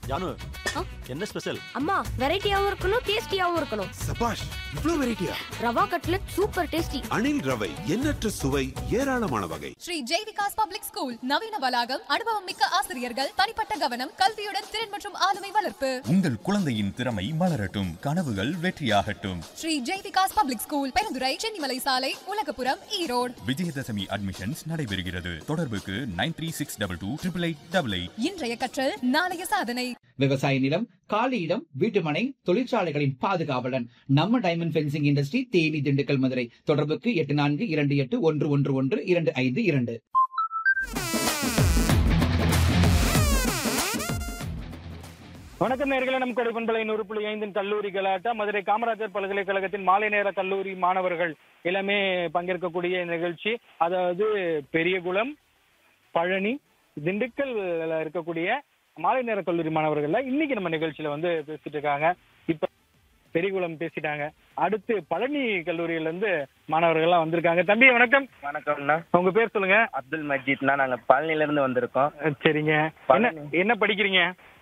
ஜானு ஆ? என்ன ஸ்பெஷல் அம்மா வெரைட்டியாவும் இருக்கணும் டேஸ்டியாவும் இருக்கணும் சபாஷ் இவ்ளோ வெரைட்டியா rava cutlet super tasty Anil ரவை எண்ணற்ற சுவை ஏராளமான வகை ஸ்ரீ ஜெய்விகாஸ் பப்ளிக் ஸ்கூல் நவீன வளாகம் அனுபவம் மிக்க ஆசிரியர்கள் தனிப்பட்ட கவனம் கல்வியுடன் திறன் மற்றும் ஆளுமை வளர்ப்பு உங்கள் குழந்தையின் திறமை மலரட்டும் கனவுகள் வெற்றியாகட்டும் ஸ்ரீ ஜெய்விகாஸ் பப்ளிக் ஸ்கூல் பெருந்துறை சென்னிமலை சாலை உலகபுரம் ஈரோடு விஜயதசமி அட்மிஷன்ஸ் நடைபெறுகிறது தொடர்புக்கு nine three six double two triple eight double eight இன்றைய கற்றல் நாளைய சாதனை விவசாய நிலம் காலி இடம் வீட்டுமனை தொழிற்சாலைகளின் பாதுகாவலன் நம்ம diamond fencing industry Theni Dindigul Madurai தொடர்புக்கு எட்டு நான்கு இரண்டு எட்டு ஒன்று ஒன்று ஒன்று இரண்டு ஐந்து இரண்டு வணக்கம் நேர்களை நம் கொடை பண்பலை நூறு புள்ளி ஐந்தின் கல்லூரி கலாட்டா மதுரை காமராஜர் பல்கலைக்கழகத்தின் மாலை நேர கல்லூரி மாணவர்கள் எல்லாமே பங்கேற்கக்கூடிய இந்த நிகழ்ச்சி அதாவது பெரியகுளம் பழனி திண்டுக்கல் இருக்கக்கூடிய மாலை நேர கல்லூரி மாணவர்கள்ல இன்னைக்கு நம்ம நிகழ்ச்சியில வந்து பேசிட்டு இருக்காங்க இப்ப பெரியகுளம் பேசிட்டாங்க அடுத்து பழனி கல்லூரியில இருந்து மாணவர்கள்லாம் வந்திருக்காங்க தம்பி வணக்கம் வணக்கம்ண்ணா உங்க பேர் சொல்லுங்க அப்துல் மஜீத்ண்ணா நாங்க பழனில இருந்து வந்திருக்கோம் சரிங்க என்ன பழனி. என்ன படிக்கிறீங்க